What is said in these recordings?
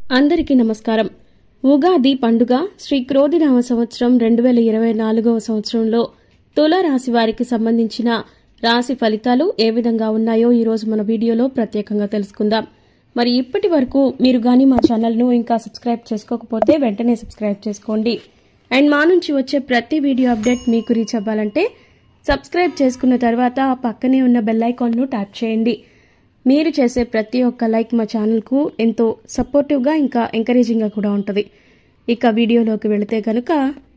అందరికీ నమస్కారం ఉగాది పండుగ శ్రీ క్రోధినామ సంవత్సరం రెండు వేల ఇరవై నాలుగవ సంవత్సరంలో తుల రాశి వారికి సంబంధించిన రాశి ఫలితాలు ఏ విధంగా ఉన్నాయో ఈరోజు మన వీడియోలో ప్రత్యేకంగా తెలుసుకుందాం మరి ఇప్పటి వరకు మీరు గాని మా ఛానల్ను ఇంకా సబ్స్క్రైబ్ చేసుకోకపోతే వెంటనే సబ్స్క్రైబ్ చేసుకోండి అండ్ మా నుంచి వచ్చే ప్రతి వీడియో అప్డేట్ మీకు రీచ్ అవ్వాలంటే సబ్స్క్రైబ్ చేసుకున్న తర్వాత ఆ పక్కనే ఉన్న బెల్ ఐకాన్ను ట్యాప్ చేయండి మీరు చేసే ప్రతి ఒక్క లైక్ మా ఛానల్కు ఎంతో సపోర్టివ్గా ఇంకా ఎంకరేజింగ్గా కూడా ఉంటుంది ఇక వీడియోలోకి వెళితే కనుక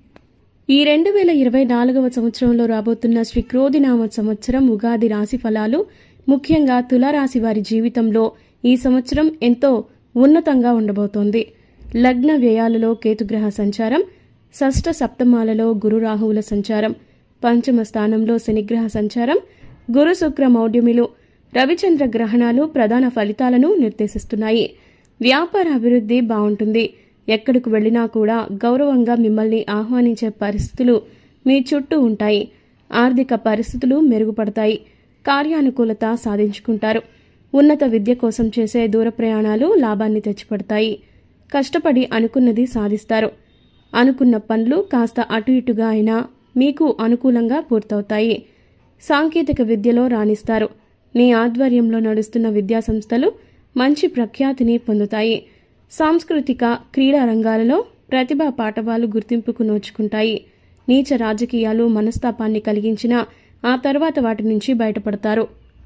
ఈ రెండు వేల ఇరవై నాలుగవ సంవత్సరంలో రాబోతున్న శ్రీ క్రోధినామ సంవత్సరం ఉగాది రాశి ఫలాలు ముఖ్యంగా తులారాశి వారి జీవితంలో ఈ సంవత్సరం ఎంతో ఉన్నతంగా ఉండబోతోంది లగ్న వ్యయాలలో కేతుగ్రహ సంచారం షష్ఠ సప్తమాలలో గురు రాహువుల సంచారం పంచమ స్థానంలో శనిగ్రహ సంచారం గురు శుక్ర మౌఢ్యమిలు రవిచంద్ర గ్రహణాలు ప్రధాన ఫలితాలను నిర్దేశిస్తున్నాయి వ్యాపార అభివృద్ధి బాగుంటుంది ఎక్కడికి వెళ్లినా కూడా గౌరవంగా మిమ్మల్ని ఆహ్వానించే పరిస్థితులు మీ చుట్టూ ఉంటాయి ఆర్థిక పరిస్థితులు మెరుగుపడతాయి కార్యానుకూలత సాధించుకుంటారు ఉన్నత విద్య కోసం చేసే దూర ప్రయాణాలు లాభాన్ని తెచ్చిపెడతాయి కష్టపడి అనుకున్నది సాధిస్తారు అనుకున్న పనులు కాస్త అటు ఇటుగా అయినా మీకు అనుకూలంగా పూర్తవుతాయి సాంకేతిక విద్యలో రాణిస్తారు మీ ఆధ్వర్యంలో నడుస్తున్న విద్యా సంస్థలు మంచి ప్రఖ్యాతిని పొందుతాయి సాంస్కృతిక క్రీడా రంగాలలో ప్రతిభా పాఠవాలు గుర్తింపుకు నోచుకుంటాయి నీచ రాజకీయాలు మనస్తాపాన్ని కలిగించినా ఆ తర్వాత వాటి నుంచి బయటపడతారు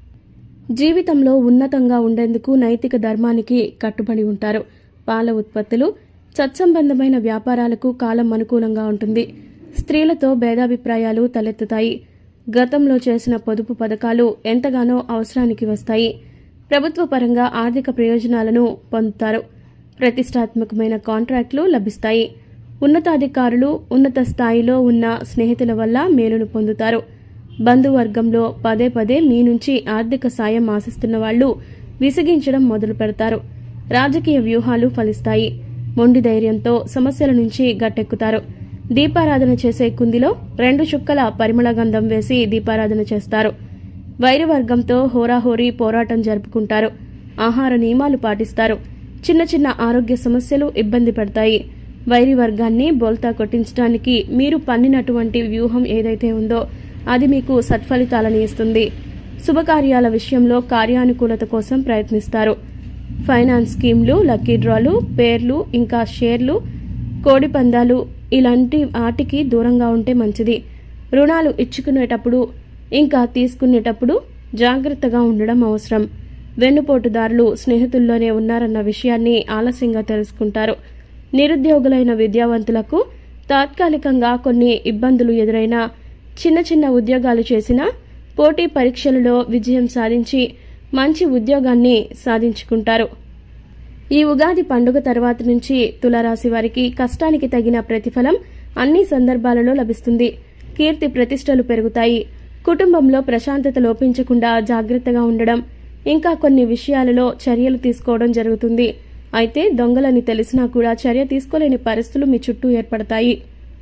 జీవితంలో ఉన్నతంగా ఉండేందుకు నైతిక ధర్మానికి కట్టుబడి ఉంటారు పాల ఉత్పత్తులు సత్సంబంధమైన వ్యాపారాలకు కాలం అనుకూలంగా ఉంటుంది స్త్రీలతో భేదాభిప్రాయాలు తలెత్తుతాయి గతంలో చేసిన పొదుపు పథకాలు ఎంతగానో అవసరానికి వస్తాయి ప్రభుత్వ పరంగా ఆర్థిక ప్రయోజనాలను పొందుతారు ప్రతిష్టాత్మకమైన కాంట్రాక్టులు లభిస్తాయి ఉన్నతాధికారులు ఉన్నత స్థాయిలో ఉన్న స్నేహితుల వల్ల మేలును పొందుతారు బంధువర్గంలో పదే పదే మీ నుంచి ఆర్థిక సాయం ఆశిస్తున్న వాళ్లు విసిగించడం మొదలు పెడతారు రాజకీయ వ్యూహాలు ఫలిస్తాయి మొండి ధైర్యంతో సమస్యల నుంచి గట్టెక్కుతారు దీపారాధన చేసే కుందిలో రెండు చుక్కల పరిమళ గంధం వేసి దీపారాధన చేస్తారు వైరవర్గంతో హోరాహోరీ పోరాటం జరుపుకుంటారు ఆహార నియమాలు పాటిస్తారు చిన్న చిన్న ఆరోగ్య సమస్యలు ఇబ్బంది పెడతాయి వైరి వర్గాన్ని బోల్తా కొట్టించడానికి మీరు పన్నినటువంటి వ్యూహం ఏదైతే ఉందో అది మీకు సత్ఫలితాలను ఇస్తుంది శుభకార్యాల విషయంలో కార్యానుకూలత కోసం ప్రయత్నిస్తారు ఫైనాన్స్ స్కీమ్లు లక్కీ డ్రాలు పేర్లు ఇంకా షేర్లు కోడి పందాలు ఇలాంటి వాటికి దూరంగా ఉంటే మంచిది రుణాలు ఇచ్చుకునేటప్పుడు ఇంకా తీసుకునేటప్పుడు జాగ్రత్తగా ఉండడం అవసరం వెన్నుపోటుదారులు స్నేహితుల్లోనే ఉన్నారన్న విషయాన్ని ఆలస్యంగా తెలుసుకుంటారు నిరుద్యోగులైన విద్యావంతులకు తాత్కాలికంగా కొన్ని ఇబ్బందులు ఎదురైనా చిన్న చిన్న ఉద్యోగాలు చేసినా పోటీ పరీక్షలలో విజయం సాధించి మంచి ఉద్యోగాన్ని సాధించుకుంటారు ఈ ఉగాది పండుగ తర్వాత నుంచి తులారాశి వారికి కష్టానికి తగిన ప్రతిఫలం అన్ని సందర్భాలలో లభిస్తుంది కీర్తి ప్రతిష్టలు పెరుగుతాయి కుటుంబంలో ప్రశాంతత లోపించకుండా జాగ్రత్తగా ఉండడం ఇంకా కొన్ని విషయాలలో చర్యలు తీసుకోవడం జరుగుతుంది అయితే దొంగలని తెలిసినా కూడా చర్య తీసుకోలేని పరిస్థితులు మీ చుట్టూ ఏర్పడతాయి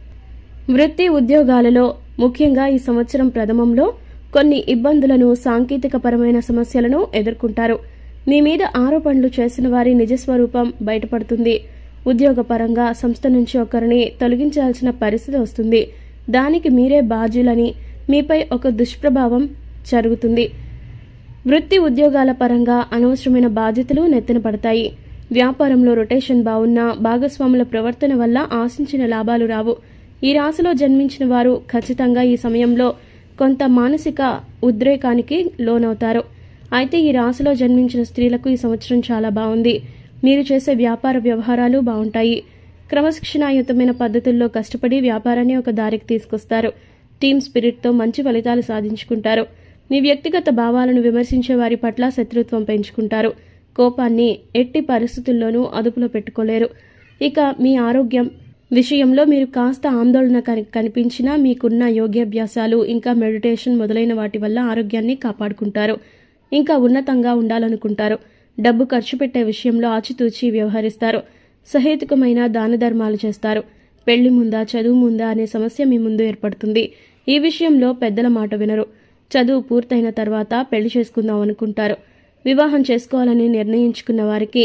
వృత్తి ఉద్యోగాలలో ముఖ్యంగా ఈ సంవత్సరం ప్రథమంలో కొన్ని ఇబ్బందులను సాంకేతికపరమైన సమస్యలను ఎదుర్కొంటారు మీ మీద ఆరోపణలు చేసిన వారి నిజస్వరూపం బయటపడుతుంది ఉద్యోగపరంగా సంస్థ నుంచి ఒకరిని తొలగించాల్సిన పరిస్థితి వస్తుంది దానికి మీరే బాధ్యులని మీపై ఒక దుష్ప్రభావం జరుగుతుంది వృత్తి ఉద్యోగాల పరంగా అనవసరమైన బాధ్యతలు నెత్తిన పడతాయి వ్యాపారంలో రొటేషన్ బాగున్నా భాగస్వాముల ప్రవర్తన వల్ల ఆశించిన లాభాలు రావు ఈ రాశిలో జన్మించిన వారు ఖచ్చితంగా ఈ సమయంలో కొంత మానసిక ఉద్రేకానికి లోనవుతారు అయితే ఈ రాశిలో జన్మించిన స్త్రీలకు ఈ సంవత్సరం చాలా బాగుంది మీరు చేసే వ్యాపార వ్యవహారాలు బాగుంటాయి క్రమశిక్షణాయుతమైన పద్ధతుల్లో కష్టపడి వ్యాపారాన్ని ఒక దారికి తీసుకొస్తారు టీమ్ స్పిరిట్తో మంచి ఫలితాలు సాధించుకుంటారు మీ వ్యక్తిగత భావాలను విమర్శించే వారి పట్ల శత్రుత్వం పెంచుకుంటారు కోపాన్ని ఎట్టి పరిస్థితుల్లోనూ అదుపులో పెట్టుకోలేరు ఇక మీ ఆరోగ్యం విషయంలో మీరు కాస్త ఆందోళన కని- కనిపించినా మీకున్న యోగ్యాభ్యాసాలు ఇంకా మెడిటేషన్ మొదలైన వాటి వల్ల ఆరోగ్యాన్ని కాపాడుకుంటారు ఇంకా ఉన్నతంగా ఉండాలనుకుంటారు డబ్బు ఖర్చు పెట్టే విషయంలో ఆచితూచి వ్యవహరిస్తారు సహేతుకమైన దాన ధర్మాలు చేస్తారు పెళ్లి ముందా చదువు ముందా అనే సమస్య మీ ముందు ఏర్పడుతుంది ఈ విషయంలో పెద్దల మాట వినరు చదువు పూర్తయిన తర్వాత పెళ్లి చేసుకుందాం అనుకుంటారు వివాహం చేసుకోవాలని నిర్ణయించుకున్న వారికి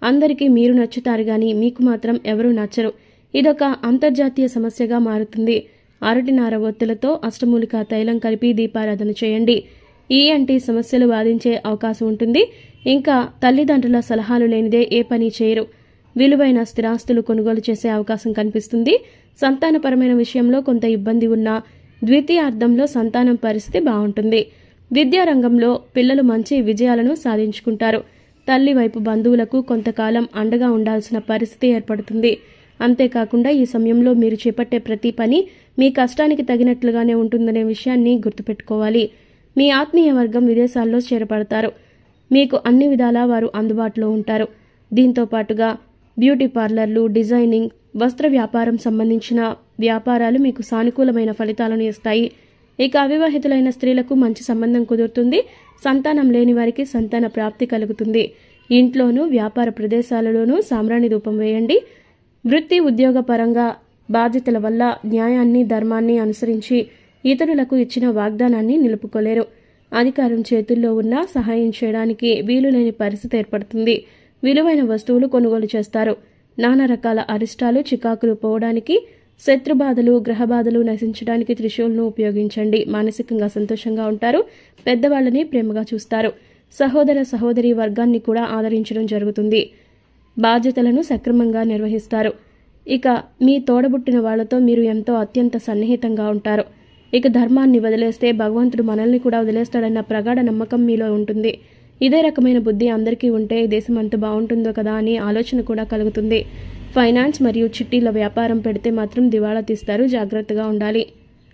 అందరికీ మీరు నచ్చుతారు గాని మీకు మాత్రం ఎవరూ నచ్చరు ఇదొక అంతర్జాతీయ సమస్యగా మారుతుంది అరటినార ఒత్తులతో అష్టమూలిక తైలం కలిపి దీపారాధన చేయండి ఈఎన్టీ సమస్యలు బాధించే అవకాశం ఉంటుంది ఇంకా తల్లిదండ్రుల సలహాలు లేనిదే ఏ పని చేయరు విలువైన స్థిరాస్తులు కొనుగోలు చేసే అవకాశం కనిపిస్తుంది సంతానపరమైన విషయంలో కొంత ఇబ్బంది ఉన్నా ద్వితీయార్థంలో సంతానం పరిస్థితి బాగుంటుంది విద్యారంగంలో పిల్లలు మంచి విజయాలను సాధించుకుంటారు తల్లి వైపు బంధువులకు కొంతకాలం అండగా ఉండాల్సిన పరిస్థితి ఏర్పడుతుంది అంతేకాకుండా ఈ సమయంలో మీరు చేపట్టే ప్రతి పని మీ కష్టానికి తగినట్లుగానే ఉంటుందనే విషయాన్ని గుర్తుపెట్టుకోవాలి మీ ఆత్మీయ వర్గం విదేశాల్లో చేరపడతారు మీకు అన్ని విధాలా వారు అందుబాటులో ఉంటారు దీంతో పాటుగా బ్యూటీ పార్లర్లు డిజైనింగ్ వస్త్ర వ్యాపారం సంబంధించిన వ్యాపారాలు మీకు సానుకూలమైన ఫలితాలను ఇస్తాయి ఇక అవివాహితులైన స్త్రీలకు మంచి సంబంధం కుదురుతుంది సంతానం లేని వారికి సంతాన ప్రాప్తి కలుగుతుంది ఇంట్లోనూ వ్యాపార ప్రదేశాలలోనూ సామ్రాణి ధూపం వేయండి వృత్తి ఉద్యోగ పరంగా బాధ్యతల వల్ల న్యాయాన్ని ధర్మాన్ని అనుసరించి ఇతరులకు ఇచ్చిన వాగ్దానాన్ని నిలుపుకోలేరు అధికారం చేతుల్లో ఉన్నా సహాయం చేయడానికి వీలులేని పరిస్థితి ఏర్పడుతుంది విలువైన వస్తువులు కొనుగోలు చేస్తారు నానా రకాల అరిష్టాలు చికాకులు పోవడానికి శత్రుబాధలు గ్రహబాధలు నశించడానికి త్రిశూల్ను ఉపయోగించండి మానసికంగా సంతోషంగా ఉంటారు పెద్దవాళ్ళని ప్రేమగా చూస్తారు సహోదర సహోదరి వర్గాన్ని కూడా ఆదరించడం జరుగుతుంది బాధ్యతలను సక్రమంగా నిర్వహిస్తారు ఇక మీ తోడబుట్టిన వాళ్లతో మీరు ఎంతో అత్యంత సన్నిహితంగా ఉంటారు ఇక ధర్మాన్ని వదిలేస్తే భగవంతుడు మనల్ని కూడా వదిలేస్తాడన్న ప్రగాఢ నమ్మకం మీలో ఉంటుంది ఇదే రకమైన బుద్ధి అందరికీ ఉంటే దేశం అంత బాగుంటుందో కదా అని ఆలోచన కూడా కలుగుతుంది ఫైనాన్స్ మరియు చిట్టీల వ్యాపారం పెడితే మాత్రం దివాళా తీస్తారు జాగ్రత్తగా ఉండాలి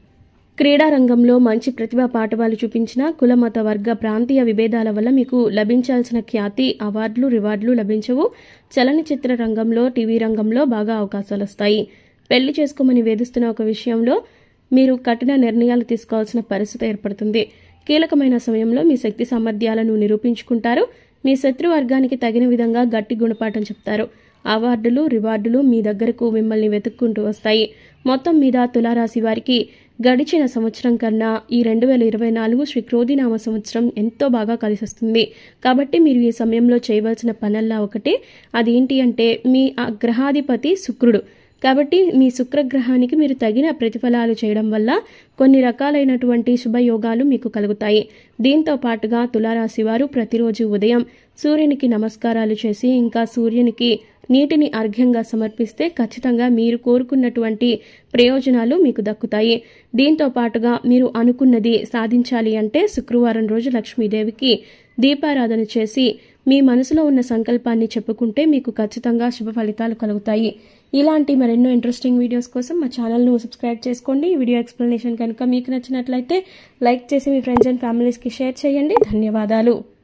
క్రీడా రంగంలో మంచి ప్రతిభా పాఠవాలు చూపించిన కుల మత వర్గ ప్రాంతీయ విభేదాల వల్ల మీకు లభించాల్సిన ఖ్యాతి అవార్డులు రివార్డులు లభించవు చలనచిత్ర రంగంలో టీవీ రంగంలో బాగా అవకాశాలు వస్తాయి పెళ్లి చేసుకోమని వేధిస్తున్న ఒక విషయంలో మీరు కఠిన నిర్ణయాలు తీసుకోవాల్సిన పరిస్థితి ఏర్పడుతుంది కీలకమైన సమయంలో మీ శక్తి సామర్థ్యాలను నిరూపించుకుంటారు మీ శత్రు వర్గానికి తగిన విధంగా గట్టి గుణపాఠం చెప్తారు అవార్డులు రివార్డులు మీ దగ్గరకు మిమ్మల్ని వెతుక్కుంటూ వస్తాయి మొత్తం మీద తులారాశి వారికి గడిచిన సంవత్సరం కన్నా ఈ రెండు వేల ఇరవై నాలుగు శ్రీ క్రోధినామ సంవత్సరం ఎంతో బాగా కలిసొస్తుంది కాబట్టి మీరు ఈ సమయంలో చేయవలసిన పనల్లా ఒకటే అదేంటి అంటే మీ ఆ గ్రహాధిపతి శుక్రుడు కాబట్టి మీ శుక్రగ్రహానికి మీరు తగిన ప్రతిఫలాలు చేయడం వల్ల కొన్ని రకాలైనటువంటి శుభయోగాలు మీకు కలుగుతాయి దీంతో పాటుగా తులారాశి వారు ప్రతిరోజు ఉదయం సూర్యునికి నమస్కారాలు చేసి ఇంకా సూర్యునికి నీటిని అర్ఘ్యంగా సమర్పిస్తే ఖచ్చితంగా మీరు కోరుకున్నటువంటి ప్రయోజనాలు మీకు దక్కుతాయి దీంతో పాటుగా మీరు అనుకున్నది సాధించాలి అంటే శుక్రవారం రోజు లక్ష్మీదేవికి దీపారాధన చేసి మీ మనసులో ఉన్న సంకల్పాన్ని చెప్పుకుంటే మీకు ఖచ్చితంగా శుభ ఫలితాలు కలుగుతాయి ఇలాంటి మరెన్నో ఇంట్రెస్టింగ్ వీడియోస్ కోసం మా ఛానల్ను సబ్స్క్రైబ్ చేసుకోండి ఈ వీడియో ఎక్స్ప్లెనేషన్ కనుక మీకు నచ్చినట్లయితే లైక్ చేసి మీ ఫ్రెండ్స్ అండ్ ఫ్యామిలీస్కి షేర్ చేయండి ధన్యవాదాలు